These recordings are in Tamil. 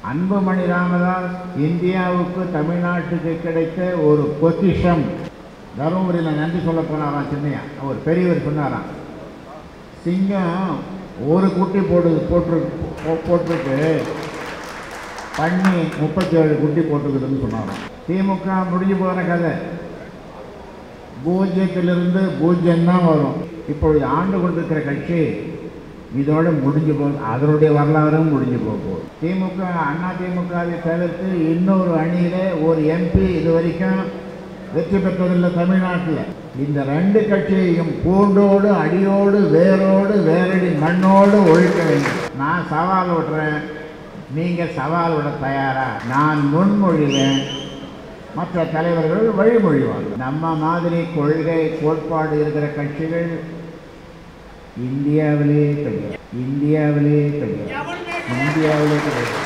அன்புமணி ராமதாஸ் இந்தியாவுக்கு தமிழ்நாட்டுக்கு கிடைத்த ஒரு பொக்கிஷம் தருமபுரியில் நன்றி சொல்ல போனாராம் சின்னையா அவர் பெரியவர் சொன்னாராம் சிங்கம் ஒரு குட்டி போடு போட்டு போ- போட்டிருக்கு பண்ணி முப்பத்தி ஏழு குட்டி போட்டுக்குதுன்னு சொன்னாராம் திமுக முடிஞ்சு போகிற கதை பூஜ்ஜியத்திலிருந்து பூஜ்ஜியம் தான் வரும் இப்பொழுது ஆண்டு கொண்டிருக்கிற கட்சி இதோட முடிஞ்சு போகுது அதனுடைய வரலாறும் முடிஞ்சு போக போகுது திமுக அண்ணா திமுகவை தவிர்த்து இன்னொரு அணியில் ஒரு எம்பி இது வரைக்கும் வெற்றி பெற்றதில்லை தமிழ்நாட்டில் இந்த ரெண்டு கட்சியையும் பூண்டோடு அடியோடு வேரோடு வேரடி மண்ணோடு ஒழிக்க வேண்டும் நான் சவால் விடுறேன் நீங்கள் சவால் விட தயாரா நான் முன்மொழிவேன் மற்ற தலைவர்கள் வழிமொழிவார்கள் நம்ம மாதிரி கொள்கை கோட்பாடு இருக்கிற கட்சிகள் இந்தியாவிலே கிடையாது இந்தியாவிலே கிடையாது இந்தியாவிலே கிடையாது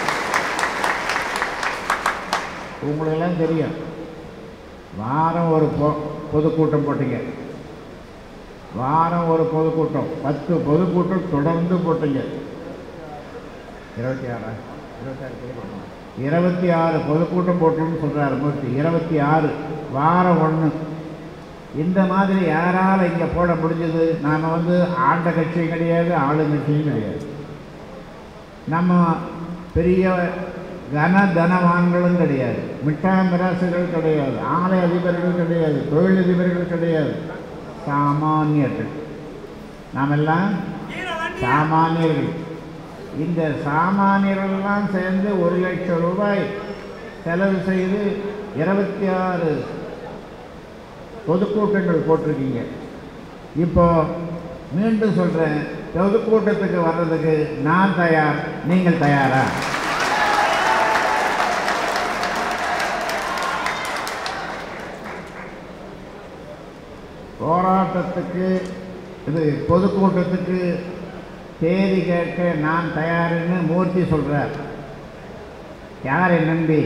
உங்களுக்கெல்லாம் தெரியும் வாரம் ஒரு பொ பொதுக்கூட்டம் போட்டீங்க வாரம் ஒரு பொதுக்கூட்டம் பத்து பொதுக்கூட்டம் தொடர்ந்து போட்டீங்க இருபத்தி ஆறா இருபத்தாறு பொதுக்கூட்டம் இருபத்தி ஆறு பொதுக்கூட்டம் போட்டோம்னு சொல்கிறாரு மூர்த்தி இருபத்தி ஆறு வாரம் ஒன்று இந்த மாதிரி யாரால் இங்கே போட முடிஞ்சது நாம் வந்து ஆண்ட கட்சியும் கிடையாது ஆளுங்கட்சியும் கிடையாது நம்ம பெரிய கன தனவான்களும் கிடையாது மிட்டாய் மிராசுகள் கிடையாது ஆலை அதிபர்கள் கிடையாது தொழிலதிபர்கள் கிடையாது சாமானியர்கள் நாமெல்லாம் சாமானியர்கள் இந்த சாமானியர்கள்லாம் சேர்ந்து ஒரு லட்சம் ரூபாய் செலவு செய்து இருபத்தி ஆறு பொதுக்கூட்டங்கள் போட்டிருக்கீங்க இப்போ மீண்டும் சொல்கிறேன் பொதுக்கூட்டத்துக்கு வர்றதுக்கு நான் தயார் நீங்கள் தயாரா போராட்டத்துக்கு இது பொதுக்கூட்டத்துக்கு தேதி கேட்க நான் தயாருன்னு மூர்த்தி சொல்கிறார் யாரை நம்பி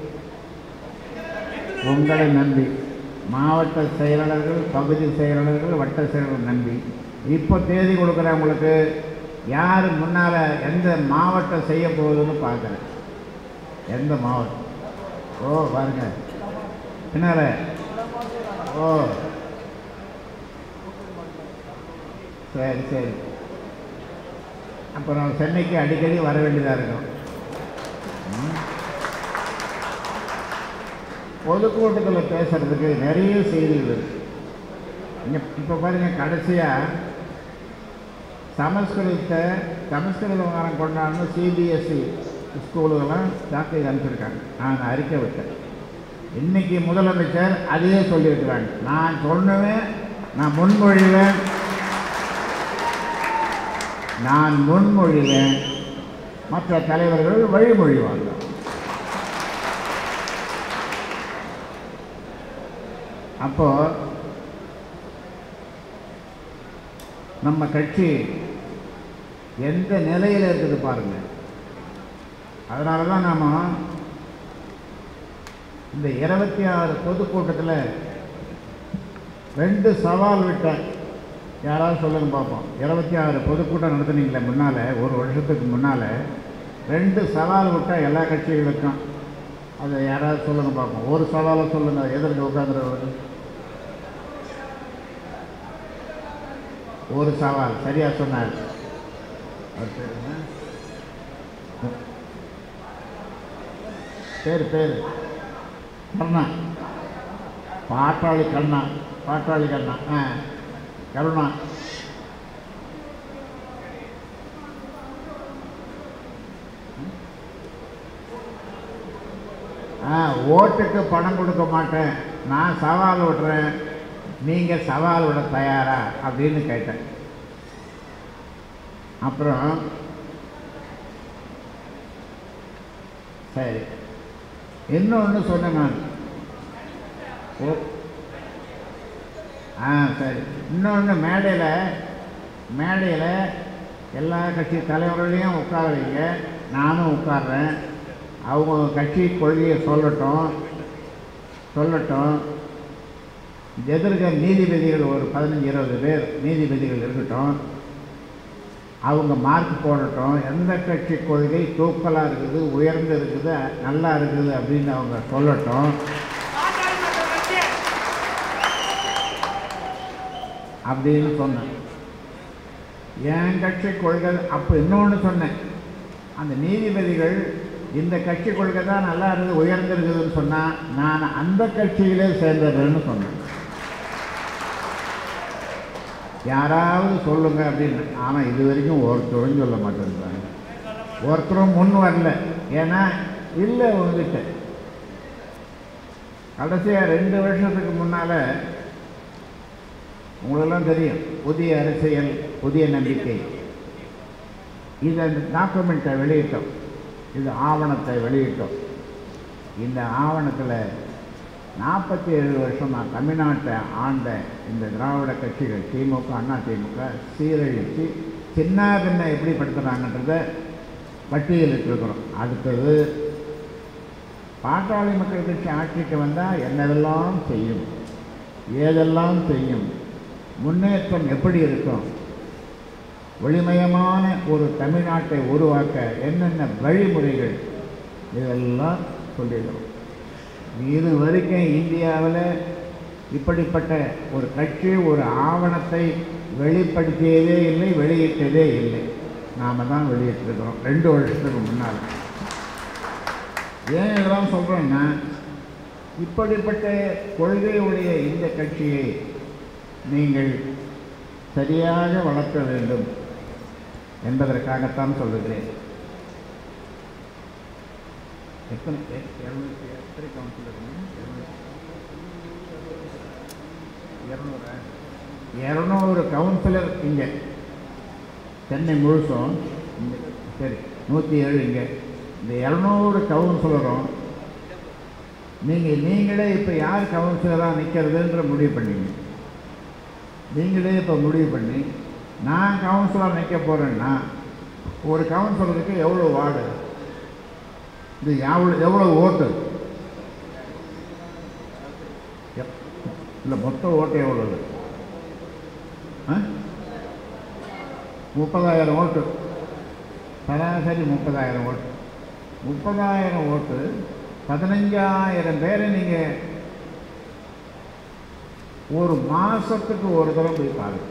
உங்களை நம்பி மாவட்ட செயலாளர்கள் பகுதி செயலாளர்கள் வட்ட செயலாளர்கள் நம்பி இப்போ தேதி கொடுக்குறவங்களுக்கு யார் முன்னால் எந்த மாவட்டம் செய்ய போகுதுன்னு பார்க்குறேன் எந்த மாவட்டம் ஓ பாருங்க பின்னால் ஓ சரி சரி அப்புறம் சென்னைக்கு அடிக்கடி வர வேண்டியதாக இருக்கும் ம். பொதுக்கூட்டத்தில் பேசுறதுக்கு நிறைய செய்திகள் இருக்கு இங்கே இப்போ பாருங்க கடைசியாக சமஸ்கிருதத்தை சமஸ்கிருத வாரம் கொண்டாடணும் சிபிஎஸ்சி ஸ்கூலுக்கெல்லாம் தாக்கல் அனுப்பிச்சிருக்காங்க நான் அறிக்கை விட்டேன் இன்னைக்கு முதலமைச்சர் அதையே சொல்லியிருக்கிறாங்க நான் சொன்னவேன் நான் முன்மொழிவேன் நான் முன்மொழிவேன் மற்ற தலைவர்கள் வழிமொழிவார்கள் அப்போ நம்ம கட்சி எந்த நிலையில் இருக்குது பாருங்க அதனால தான் நாம இந்த இருபத்தி ஆறு பொதுக்கூட்டத்தில் ரெண்டு சவால் விட்டேன் யாராவது சொல்லுங்க பார்ப்போம் இருபத்தி ஆறு பொதுக்கூட்டம் நடத்துனீங்களே முன்னால் ஒரு வருஷத்துக்கு முன்னால் ரெண்டு சவால் விட்டால் எல்லா கட்சிகளுக்கும் அதை யாராவது சொல்லுங்க பார்ப்போம் ஒரு சவாலை சொல்லுங்கள் எதிர்க்க உட்காந்துருவது ஒரு சவால் சரியா சொன்னார் அவர் பேர் என்ன? பேர் பேர் கருணா பாட்டாளி கண்ணா பாட்டாளி கண்ணா ஆ கருணா ஆ ஓட்டுக்கு பணம் கொடுக்க மாட்டேன் நான் சவால் விடுறேன் நீங்கள் சவால் விட தயாரா அப்படின்னு கேட்டேன் அப்புறம் சரி இன்னொன்று சொன்னேன் நான் ஓ ஆ சரி இன்னொன்று மேடையில் மேடையில் எல்லா கட்சி தலைவர்களையும் உட்கார வைங்க நானும் உட்கார்றேன் அவங்க கட்சி கொள்கையை சொல்லட்டும் சொல்லட்டும் எதிர்க்க நீதிபதிகள் ஒரு பதினஞ்சு இருபது பேர் நீதிபதிகள் இருக்கட்டும் அவங்க மார்க் போடட்டும் எந்த கட்சி கொள்கை தூக்கலாக இருக்குது உயர்ந்து இருக்குது நல்லா இருக்குது அப்படின்னு அவங்க சொல்லட்டும் பாட்டாளி மக்கள் கட்சி அப்படின்னு சொன்னேன் என் கட்சி கொள்கை அப்போ இன்னொன்று சொன்னேன் அந்த நீதிபதிகள் இந்த கட்சி கொள்கை தான் நல்லா இருக்குது உயர்ந்திருக்குதுன்னு சொன்னால் நான் அந்த கட்சியிலே சேர்ந்ததுன்னு சொன்னேன் யாராவது சொல்லுங்க அப்படின்னு ஆனால் இது வரைக்கும் ஒருத்தரும் சொல்ல மாட்டேங்கிறாங்க ஒருத்தரும் முன் வரல ஏன்னா இல்லை உங்ககிட்ட கடைசியாக ரெண்டு வருஷத்துக்கு முன்னால் உங்களெல்லாம் தெரியும் புதிய அரசியல் புதிய நம்பிக்கை இதை டாக்குமெண்ட்டை வெளியிட்டோம் இது ஆவணத்தை வெளியிட்டோம் இந்த ஆவணத்தில் நாற்பத்தி ஏழு வருஷமாக தமிழ்நாட்டை ஆண்ட இந்த திராவிட கட்சிகள் திமுக அண்ணா திமுக சீரழித்து சின்ன பின்ன எப்படி படுத்துகிறாங்கன்றத பட்டியலிட்டிருக்கிறோம் அடுத்தது பாட்டாளி மக்கள் கட்சி ஆட்சிக்கு வந்தால் என்னதெல்லாம் செய்யும் ஏதெல்லாம் செய்யும் முன்னேற்றம் எப்படி இருக்கும் ஒளிமயமான ஒரு தமிழ்நாட்டை உருவாக்க என்னென்ன வழிமுறைகள் இதெல்லாம் சொல்லிடுறோம் இது வரைக்கும் இந்தியாவில் இப்படிப்பட்ட ஒரு கட்சி ஒரு ஆவணத்தை வெளிப்படுத்தியதே இல்லை வெளியிட்டதே இல்லை நாம் தான் வெளியிட்டிருக்கிறோம் ரெண்டு வருஷத்துக்கு முன்னால் ஏன் இதெல்லாம் சொல்கிறேன்னா இப்படிப்பட்ட கொள்கையுடைய இந்த கட்சியை நீங்கள் சரியாக வளர்க்க வேண்டும் என்பதற்காகத்தான் சொல்லுகிறேன் எத்தனை எ- இருநூத்தி எத்தனை கவுன்சிலர் இரநூறு இரநூறு கவுன்சிலர் இங்கே சென்னை முழுசும் இங்க சரி நூற்றி ஏழு இங்கே இந்த இரநூறு கவுன்சிலரும் நீங்கள் நீங்களே இப்போ யார் கவுன்சிலராக நிற்கிறதுன்ற முடிவு பண்ணீங்க நீங்களே இப்போ முடிவு பண்ணி நான் கவுன்சிலர் நிற்க போகிறேன்னா ஒரு கவுன்சிலருக்கு எவ்வளோ வார்டு இது எவ்வளோ எவ்வளோ ஓட்டு இல்லை மொத்த ஓட்டு எவ்வளவு ஆ முப்பதாயிரம் ஓட்டு சராசரி முப்பதாயிரம் ஓட்டு முப்பதாயிரம் ஓட்டு பதினஞ்சாயிரம் பேரை நீங்கள் ஒரு மாதத்துக்கு ஒரு தடவை போய் பாருங்க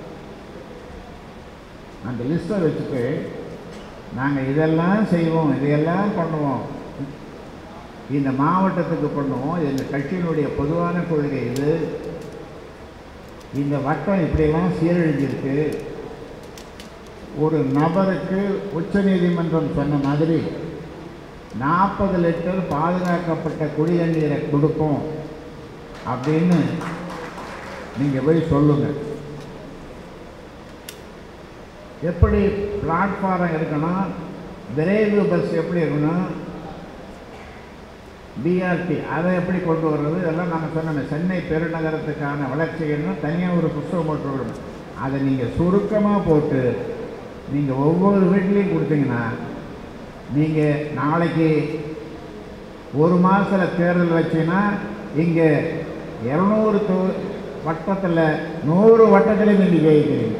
அந்த லிஸ்ட்டை வச்சுட்டு நாங்கள் இதெல்லாம் செய்வோம் இதையெல்லாம் பண்ணுவோம் இந்த மாவட்டத்துக்கு பண்ணுவோம் எங்கள் கட்சியினுடைய பொதுவான கொள்கை இது இந்த வட்டம் இப்படியெல்லாம் சீரழிஞ்சிருக்கு ஒரு நபருக்கு உச்சநீதிமன்றம் சொன்ன மாதிரி நாற்பது லிட்டர் பாதுகாக்கப்பட்ட குடிநீரை கொடுப்போம் அப்படின்னு நீங்கள் போய் சொல்லுங்கள் எப்படி பிளாட்ஃபாரம் இருக்கணும் விரைவு பஸ் எப்படி இருக்கணும் பிஆர்டி அதை எப்படி கொண்டு வர்றது இதெல்லாம் நாங்கள் சொன்னோமே சென்னை பெருநகரத்துக்கான வளர்ச்சிகள்னு தனியாக ஒரு புஸ்தகம் போட்டு விடணும் அதை நீங்கள் சுருக்கமாக போட்டு நீங்கள் ஒவ்வொரு வீட்லேயும் கொடுத்தீங்கன்னா நீங்கள் நாளைக்கு ஒரு மாதத்தில் தேர்தல் வச்சீங்கன்னா இங்கே இரநூறு தொ வட்டத்தில் நூறு வட்டத்தில் நீங்கள் ஜெயிக்கிறீங்க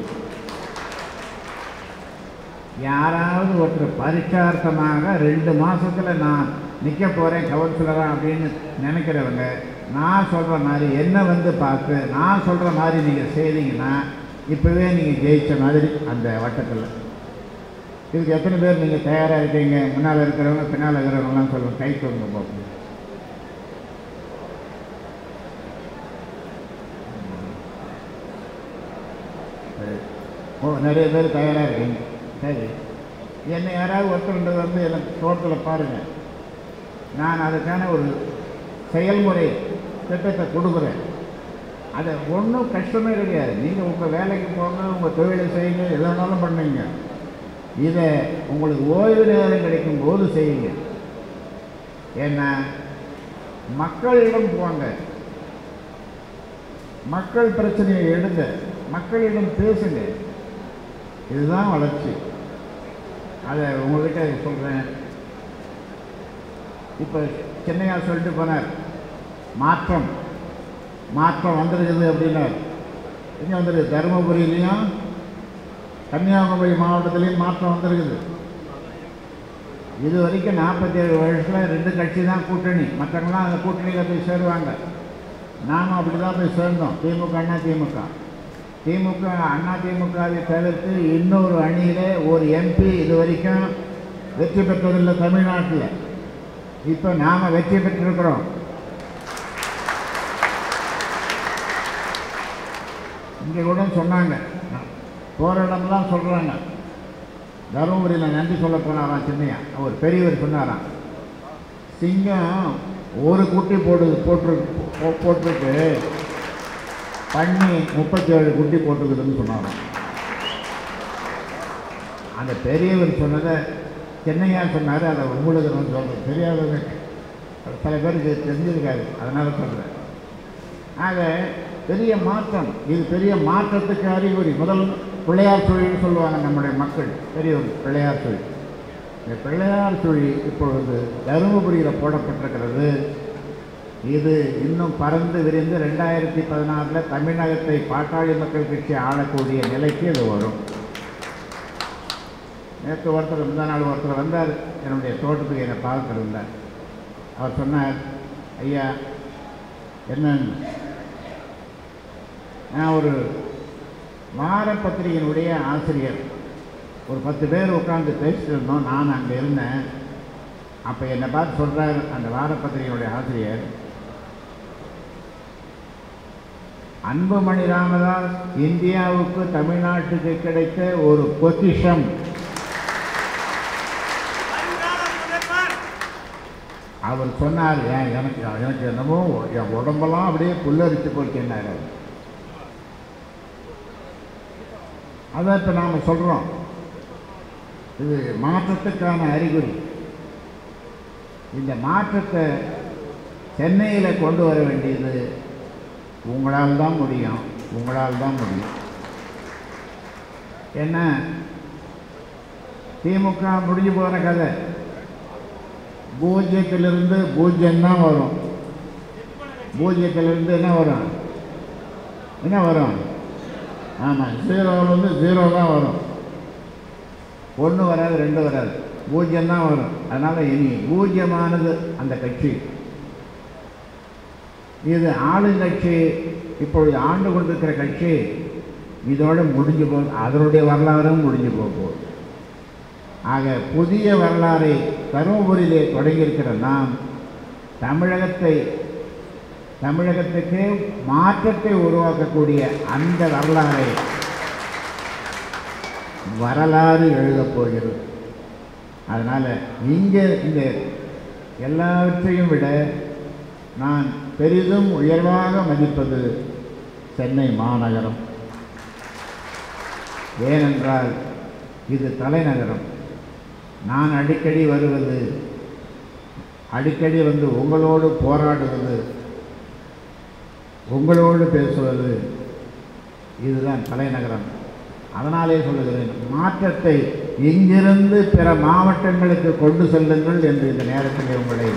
யாராவது ஒருத்தர் பரிச்சார்த்தமாக ரெண்டு மாதத்தில் நான் நிற்க போகிறேன் கவுன்சிலராக அப்படின்னு நினைக்கிறவங்க நான் சொல்கிற மாதிரி என்ன வந்து பார்த்து நான் சொல்கிற மாதிரி நீங்கள் செய்தீங்கன்னா இப்போவே நீங்கள் ஜெயிச்ச மாதிரி அந்த வட்டத்தில் இதுக்கு எத்தனை பேர் நீங்கள் தயாராக இருக்கீங்க முன்னால் இருக்கிறவங்க பின்னால் இருக்கிறவங்கலாம் சொல்லுங்கள் கை கொடுங்க பார்ப்போம் சரி. ஓ நிறைய பேர் தயாராக இருக்கீங்க சரி என்னை யாராவது ஒருத்தர் வந்து எனக்கு தோட்டத்தில் பாருங்கள் நான் அதுக்கான ஒரு செயல்முறை திட்டத்தை கொடுக்குறேன் அது ஒன்றும் கஷ்டமே கிடையாது நீங்கள் உங்கள் வேலைக்கு போங்க உங்கள் தொழிலை செய்யுங்க எது வேணாலும் பண்ணுங்க இதை உங்களுக்கு ஓய்வு நேரம் கிடைக்கும் போது செய்யுங்க ஏன்னா மக்களிடம் போங்க மக்கள் பிரச்சனையை எடுங்க மக்களிடம் பேசுங்க இதுதான் வளர்ச்சி அதை உங்கள்கிட்ட சொல்கிறேன் இப்போ சென்னையா சொல்லிட்டு போனார் மாற்றம் மாற்றம் வந்திருக்குது அப்படின்னார் எங்கே வந்திருக்கு தருமபுரியிலையும் கன்னியாகுமரி மாவட்டத்திலையும் மாற்றம் வந்திருக்குது இது வரைக்கும் நாற்பத்தேழு வருஷத்தில் ரெண்டு கட்சி தான் கூட்டணி மற்றவங்களாம் அந்த கூட்டணியில் போய் சேருவாங்க நாமும் அப்படி தான் போய் சேர்ந்தோம் திமுக அண்ணா திமுக திமுக அண்ணா திமுகவை தவிர்த்து இன்னொரு அணியில் ஒரு எம்பி இது வரைக்கும் வெற்றி பெற்றதில்லை தமிழ்நாட்டில் இப்போ நாம் வெற்றி பெற்றிருக்கிறோம் இங்கே கூட சொன்னாங்க போகிற இடம்லாம் சொல்கிறாங்க தருமபுரியில் நன்றி சொல்ல போனாராம் சின்னையா அவர் பெரியவர் சொன்னாராம் சிங்கம் ஒரு குட்டி போடு போட்டு போட்டிருக்கு பண்ணி முப்பத்தி ஏழு குட்டி போட்டுக்குதுன்னு சொன்னாராம் அந்த பெரியவர் சொன்னதை சென்னையா சொன்னார் அதை உங்களுக்கு நான் சொல்கிறேன் தெரியாதவங்க சில பேருக்கு தெரிஞ்சிருக்காது அதனால் சொல்கிறேன் ஆக பெரிய மாற்றம் இது பெரிய மாற்றத்துக்கு அறிகுறி முதல் பிள்ளையார் தொழில்னு சொல்லுவாங்க நம்முடைய மக்கள் பெரியவர் பிள்ளையார் தொழில் இந்த பிள்ளையார் தொழில் இப்பொழுது தருமபுரியில் போடப்பட்டிருக்கிறது இது இன்னும் பறந்து விரிந்து ரெண்டாயிரத்தி பதினாறில் தமிழகத்தை பாட்டாளி மக்கள் கட்சி ஆளக்கூடிய நிலைக்கு இது வரும் நேற்று ஒருத்தர் முந்தா நாள் ஒருத்தர் வந்தார் என்னுடைய தோட்டத்துக்கு என்னை பார்த்துட்டு இருந்தார் அவர் சொன்னார் ஐயா என்னன்னு நான் ஒரு வார பத்திரிகையினுடைய ஆசிரியர் ஒரு பத்து பேர் உட்காந்து பேசிட்டு இருந்தோம் நான் அங்கே இருந்தேன் அப்போ என்னை பார்த்து சொல்கிறார் அந்த வார பத்திரிகையினுடைய ஆசிரியர் அன்புமணி ராமதாஸ் இந்தியாவுக்கு தமிழ்நாட்டுக்கு கிடைத்த ஒரு பொக்கிஷம் வருங்கால முதல்வர் அவர் சொன்னார் ஏன் எனக்கு எனக்கு என்னமோ என் உடம்பெல்லாம் அப்படியே புல்லரித்து போச்சுன்னார் அவர் அதை இப்போ நாம் சொல்கிறோம் இது மாற்றத்துக்கான அறிகுறி இந்த மாற்றத்தை சென்னையில் கொண்டு வர வேண்டியது உங்களால் தான் முடியும் உங்களால் தான் முடியும் என்ன திமுக முடிஞ்சு போகிற கதை பூஜ்ஜியத்திலிருந்து பூஜ்ஜியம் தான் வரும் பூஜ்ஜியத்திலிருந்து என்ன வரும் என்ன வரும் ஆமாம் ஜீரோவிலேருந்து ஜீரோ தான் வரும் ஒன்று வராது ரெண்டு வராது பூஜ்ஜியம் தான் வரும் அதனால் இனி பூஜ்ஜியமானது அந்த கட்சி இது ஆளுங்கட்சி இப்பொழுது ஆண்டு கொண்டிருக்கிற கட்சி இதோட முடிஞ்சு போ அதனுடைய வரலாறும் முடிஞ்சு போக போகுது ஆக புதிய வரலாறை தருமபுரியிலே தொடங்கியிருக்கிற நாம் தமிழகத்தை தமிழகத்துக்கு மாற்றத்தை உருவாக்கக்கூடிய அந்த வரலாறை வரலாறு எழுதப் போகிறது அதனால் இங்கே இந்த எல்லாவற்றையும் விட நான் பெரிதும் உயர்வாக மதிப்பது சென்னை மாநகரம் ஏனென்றால் இது தலைநகரம் நான் அடிக்கடி வருவது அடிக்கடி வந்து உங்களோடு போராடுவது உங்களோடு பேசுவது இதுதான் தலைநகரம் அதனாலே சொல்லுகிறேன் மாற்றத்தை இங்கிருந்து பிற மாவட்டங்களுக்கு கொண்டு செல்லுங்கள் என்று இந்த நேரத்தில் உங்களை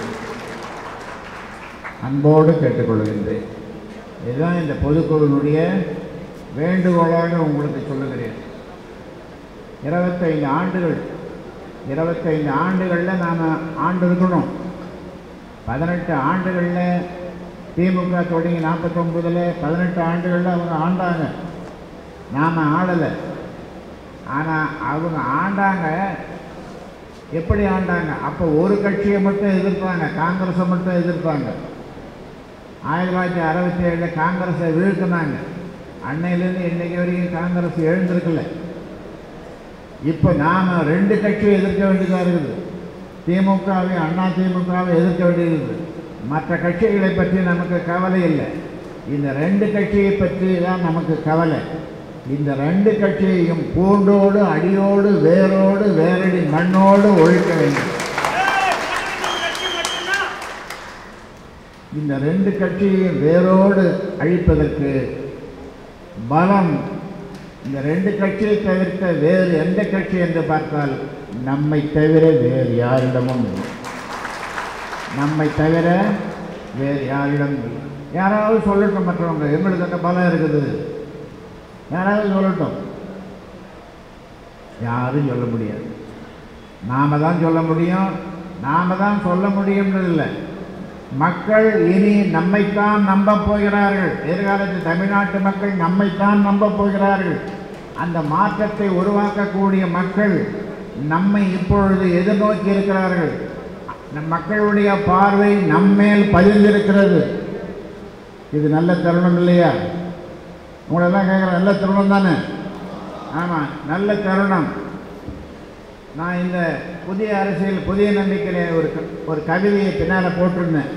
அன்போடு கேட்டுக்கொள்கின்றேன் இதுதான் இந்த பொதுக்குழுவினுடைய வேண்டுகோளாக உங்களுக்கு சொல்லுகிறேன் இருபத்தைந்து ஆண்டுகள் இருபத்தைந்து ஆண்டுகளில் நாம் ஆண்டு இருக்கணும் பதினெட்டு ஆண்டுகளில் திமுக தொடங்கி நாற்பத்தொம்பதில் பதினெட்டு ஆண்டுகளில் அவங்க ஆண்டாங்க நாம் ஆளலை ஆனால் அவங்க ஆண்டாங்க எப்படி ஆண்டாங்க அப்போ ஒரு கட்சியை மட்டும் எதிர்ப்பாங்க காங்கிரஸை மட்டும் எதிர்ப்பாங்க ஆயிரத்தி தொள்ளாயிரத்தி அறுபத்தி ஏழில் காங்கிரஸை வீழ்த்தினாங்க அன்னையிலேருந்து இன்னைக்கு வரைக்கும் காங்கிரஸ் எழுந்திருக்கல இப்போ நாம் ரெண்டு கட்சியை எதிர்க்க வேண்டியதாக இருக்குது திமுகவையும் அண்ணா திமுகவை எதிர்க்க வேண்டியது மற்ற கட்சிகளை பற்றி நமக்கு கவலை இல்லை இந்த ரெண்டு கட்சியை பற்றி தான் நமக்கு கவலை இந்த ரெண்டு கட்சியையும் பூண்டோடு அடியோடு வேரோடு வேரடி மண்ணோடு ஒழிக்க வேண்டும் ஏய், தமிழகம் கட்சி மட்டும்தான் இந்த ரெண்டு கட்சியையும் வேரோடு அழிப்பதற்கு பலம் இந்த ரெண்டு கட்சியை தவிர்த்த வேறு எந்த கட்சி என்று பார்த்தால் நம்மை தவிர வேறு யாரிடமும் இல்லை நம்மை தவிர வேறு யாரிடமும் இல்லை யாராவது சொல்லட்டும் மற்றவங்க எங்களுக்கு அந்த பலம் இருக்குது யாராவது சொல்லட்டும் யாரும் சொல்ல முடியாது நாம் தான் சொல்ல முடியும் நாம் தான் சொல்ல முடியும்ன்றது இல்லை மக்கள் இனி நம்மைத்தான் நம்ப போகிறார்கள் எதிர்காலத்தில் தமிழ்நாட்டு மக்கள் நம்மைத்தான் நம்ப போகிறார்கள் அந்த மாற்றத்தை உருவாக்கக்கூடிய மக்கள் நம்மை இப்பொழுது எதிர்நோக்கி இருக்கிறார்கள் நம் மக்களுடைய பார்வை நம்மேல் பதிந்திருக்கிறது இது நல்ல தருணம் இல்லையா உங்களெல்லாம் கேட்குற நல்ல தருணம் தானே ஆமாம் நல்ல தருணம் நான் இந்த புதிய அரசியல் புதிய நம்பிக்கையில் ஒரு க- ஒரு கவிதையை பின்னால் போட்டிருந்தேன்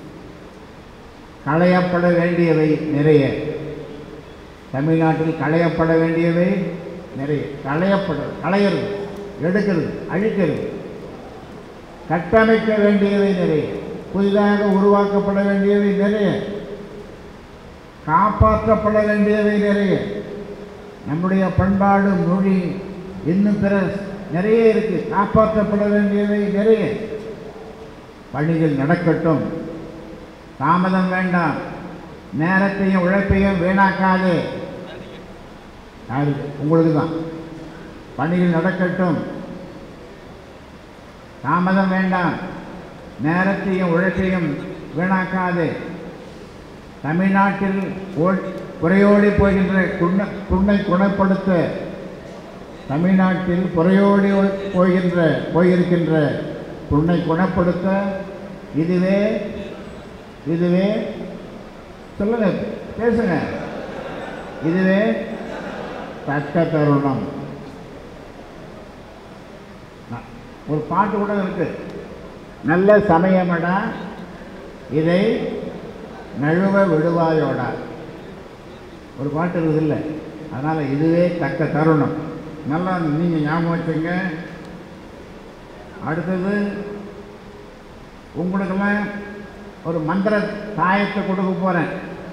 களையப்பட வேண்டியவை நிறைய தமிழ்நாட்டில் களையப்பட வேண்டியவை நிறைய களையப்படுறது களையிறது எடுக்கிறது அழிக்கிறது கட்டமைக்க வேண்டியவை நிறைய புதிதாக உருவாக்கப்பட வேண்டியவை நிறைய காப்பாற்றப்பட வேண்டியவை நிறைய நம்முடைய பண்பாடு மொழி இன்னும் பிற நிறைய இருக்கு காப்பாற்றப்பட வேண்டியவை நிறைய பணிகள் நடக்கட்டும் தாமதம் வேண்டாம் நேரத்தையும் உழைப்பையும் வீணாக்காது யாருக்கு உங்களுக்கு தான் பணிகள் நடக்கட்டும் தாமதம் வேண்டாம் நேரத்தையும் உழைப்பையும் வீணாக்காது தமிழ்நாட்டில் ஓ- குறையோடி போகின்ற குண்ண குண்ணை குணப்படுத்த தமிழ்நாட்டில் குறையோடி ஓ- போகின்ற போயிருக்கின்ற புண்ணை குணப்படுத்த இதுவே இதுவே சொல்லுங்க பேசுங்க இதுவே தக்க தருணம் ந- ஒரு பாட்டு கூட இருக்கு நல்ல சமயமடா இதை நழுவ விடுவாயோடா ஒரு பாட்டு இருக்குது இல்லை அதனால் இதுவே தக்க தருணம் நல்லா நீங்கள் ஞாபகம் வச்சுங்க அடுத்தது உங்களுக்கெல்லாம் ஒரு மந்திர தாயத்தை கொடுக்க போகிறேன்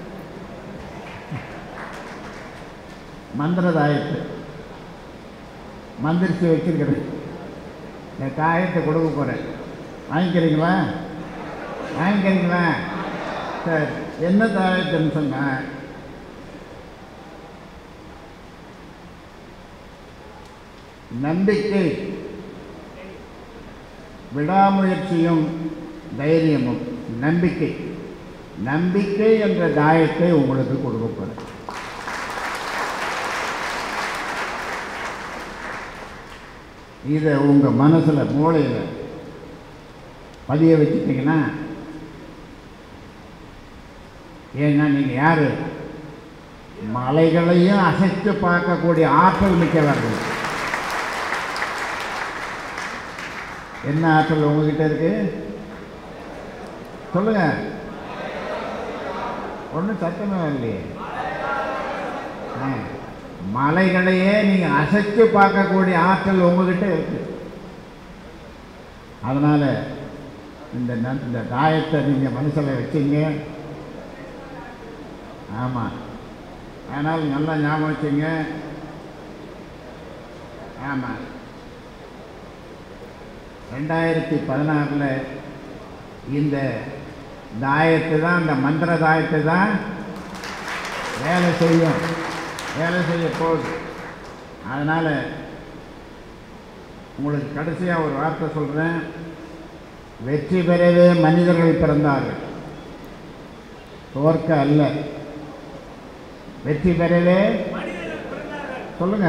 மந்திர தாயத்தை மந்திரிச்சு வச்சிருக்கிறேன் என் தாயத்தை கொடுக்க போகிறேன் வாங்கிக்கிறீங்களா வாங்கிக்கிறீங்களா சரி என்ன தாயத்துன்னு சொன்னேன் நம்பிக்கை விடாமுயற்சியும் தைரியமும் நம்பிக்கை நம்பிக்கை என்ற தாயத்தை உங்களுக்கு கொடுக்கப்படும் இதை உங்கள் மனசில் மூளையில் பதிய வச்சுட்டீங்கன்னா ஏன்னா நீங்கள் யார் மலைகளையும் அசைத்து பார்க்கக்கூடிய ஆற்றல் மிக்கவர்கள் என்ன ஆற்றல் உங்ககிட்ட இருக்கு சொல்லுங்க ஒன்றும் சத்தமே இல்லையே ஆ, மலைகளையே நீங்கள் அசைத்து பார்க்கக்கூடிய ஆற்றல் உங்ககிட்ட இருக்கு அதனால் இந்த ந- இந்த தாயத்தை நீங்கள் மனசில் வச்சீங்க ஆமாம் அதனால் நல்லா ஞாபகம் வச்சுங்க ஆமாம் ரெண்டாயிரத்தி பதினாறில் இந்த தாயத்தை தான் இந்த மந்திர தாயத்தை தான் வேலை செய்யும் வேலை செய்ய போகுது அதனால் உங்களுக்கு கடைசியாக ஒரு வார்த்தை சொல்கிறேன் வெற்றி பெறவே மனிதர்கள் பிறந்தார்கள் தோற்க அல்ல வெற்றி பெறவே சொல்லுங்க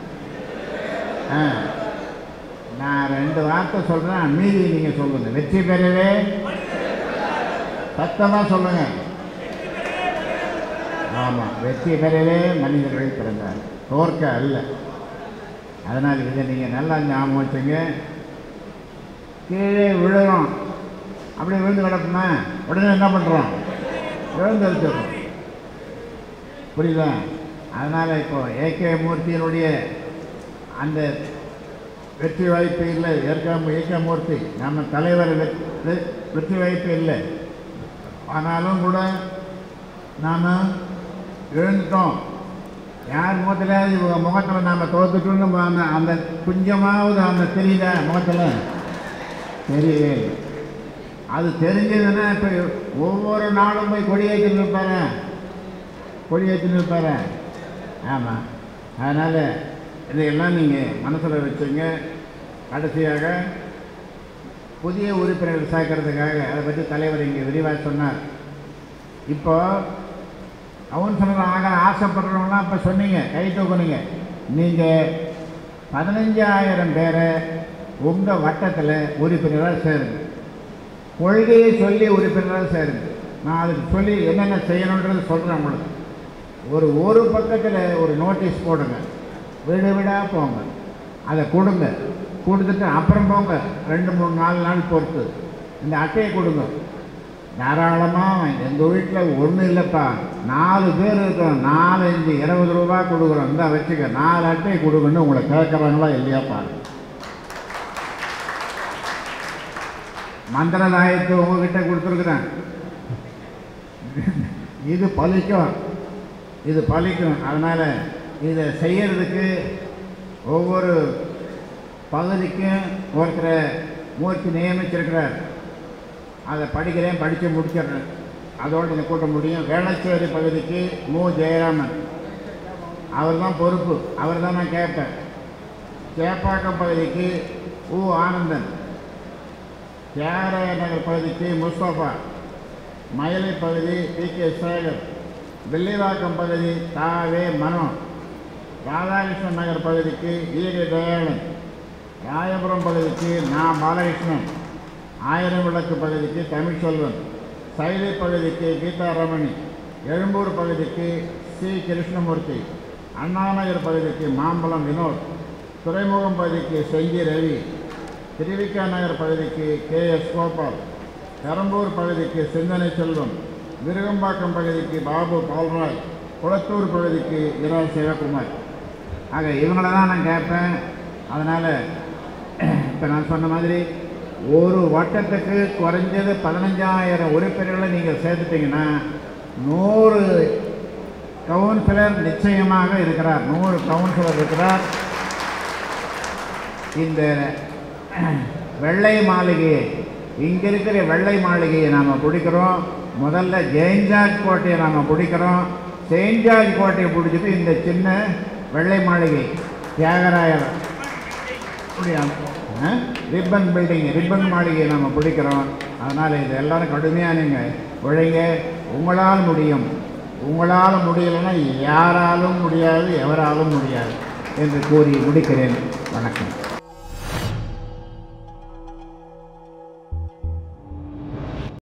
ஆ நான் ரெண்டு வார்த்தை சொல்கிறேன் மீதி நீங்கள் சொல்லுங்கள் வெற்றி பெறவே சத்தமாக சொல்லுங்க ஆமாம் வெற்றி பெறவே மனிதர்கள் பிறந்தார் தோற்க அல்ல அதனால் இதை நீங்கள் நல்லா ஞாபகம் வச்சுங்க கீழே விழுறோம் அப்படி விழுந்து கிடக்குமா உடனே என்ன பண்ணுறோம் விழுந்து வச்சிடுறோம் புரியுதா அதனால் இப்போ ஏகே மூர்த்தியினுடைய அந்த வெற்றி வாய்ப்பு இல்லை ஏற்காம ஏகமூர்த்தி நம்ம தலைவர் வெ- வெ- வெற்றி வாய்ப்பு இல்லை ஆனாலும் கூட நாம் எழுந்துட்டோம் யார் முகத்திலாவது இவங்க முகத்தில் நாம் தோத்துட்டோம்னு நம்ம அந்த அந்த கொஞ்சமாவது அந்த தெரியுதா முகத்தில் தெரியவே இல்லை அது தெரிஞ்சதுன்னா இப்போ ஒவ்வொரு நாளும் போய் கொடியேற்றி நிற்பாரு கொடியேற்றி நிற்பாரு ஆமாம் அதனால் இதையெல்லாம் நீங்கள் மனசில் வச்சுங்க கடைசியாக புதிய உறுப்பினர்கள் சேர்க்கறதுக்காக அதை பற்றி தலைவர் இங்கே விரிவாக சொன்னார் இப்போ கவுன்சிலர் ஆக ஆசைப்படுறவங்களாம் இப்போ சொன்னீங்க கை தூக்குனீங்க நீங்கள் பதினஞ்சாயிரம் பேரை உங்கள் வட்டத்தில் உறுப்பினராக சேருங்க கொள்கையை சொல்லி உறுப்பினராக சேருங்க நான் அதுக்கு சொல்லி என்னென்ன செய்யணுன்றது சொல்கிறேன் உங்களுக்கு ஒரு ஒரு பக்கத்தில் ஒரு நோட்டீஸ் போடுங்க வீடு வீடாக போங்க அதை கொடுங்க கொடுத்துட்டு அப்புறம் போங்க ரெண்டு மூணு நாலு நாள் பொறுத்து இந்த அட்டையை கொடுங்க தாராளமாக எங்கள் வீட்டில் ஒன்றும் இல்லைப்பா நாலு பேர் இருக்கிறோம் நாலஞ்சு இருபது ரூபா கொடுக்குறோம் இந்த வச்சுக்க நாலு அட்டையை கொடுங்கன்னு உங்களை கேட்குறாங்களா இல்லையா பாருங்க மந்திரதாயத்தை உங்ககிட்ட கொடுத்துருக்குறேன் இது பலிக்கும் இது பலிக்கும் அதனால் இதை செய்யறதுக்கு ஒவ்வொரு பகுதிக்கும் ஒருத்தரை மூர்த்தி நியமிச்சிருக்கிறார் அதை படிக்கிறேன் படித்து முடிச்சிடுறேன் அதோடு இந்த கூட்ட முடியும் வேளச்சேரி பகுதிக்கு மு ஜெயராமன் அவர் தான் பொறுப்பு அவர் தான் நான் கேட்பேன் சேப்பாக்கம் பகுதிக்கு உ ஆனந்தன் தியாகராய நகர் பகுதிக்கு முஸ்தபா மயிலை பகுதி பி கே சேகர் வெள்ளிவாக்கம் பகுதி தாவே மனோ ராதாகிருஷ்ணன் நகர் பகுதிக்கு ஈகை தயாளன் ராயபுரம் பகுதிக்கு நா பாலகிருஷ்ணன் ஆயிரம் விளக்கு பகுதிக்கு தமிழ்ச்செல்வன் சைலை பகுதிக்கு கீதா ரமணி எழும்பூர் பகுதிக்கு சி கிருஷ்ணமூர்த்தி அண்ணாநகர் பகுதிக்கு மாம்பலம் வினோத் துறைமுகம் பகுதிக்கு செஞ்சி ரவி திருவிக்கா நகர் பகுதிக்கு கே எஸ் கோபால் பெரம்பூர் பகுதிக்கு சிந்தனை செல்வம் விருகம்பாக்கம் பகுதிக்கு பாபு பால்ராய் குளத்தூர் பகுதிக்கு இரா சிவகுமார் ஆக இவங்கள தான் நான் கேட்பேன் அதனால் இப்போ நான் சொன்ன மாதிரி ஒரு வட்டத்துக்கு குறைஞ்சது பதினஞ்சாயிரம் உறுப்பினர்களை நீங்கள் சேர்த்துட்டீங்கன்னா நூறு கவுன்சிலர் நிச்சயமாக இருக்கிறார் நூறு கவுன்சிலர் இருக்கிறார் இந்த வெள்ளை மாளிகையை இங்கே இருக்கிற வெள்ளை மாளிகையை நாம் பிடிக்கிறோம் முதல்ல ஜெயின்ஜார்ஜ் கோட்டையை நாம் பிடிக்கிறோம் செயின்ட் ஜார்ஜ் கோட்டையை பிடிச்சிட்டு இந்த சின்ன வெள்ளை மாளிகை தியாகராயர் ரிப்பன் பில்டிங் ரிப்பன் மாளிகையை நம்ம பிடிக்கிறோம் அதனால் இது எல்லாரும் கடுமையாக நீங்கள் உழைங்க உங்களால் முடியும் உங்களால் முடியலைன்னா யாராலும் முடியாது எவராலும் முடியாது என்று கூறி முடிக்கிறேன் வணக்கம்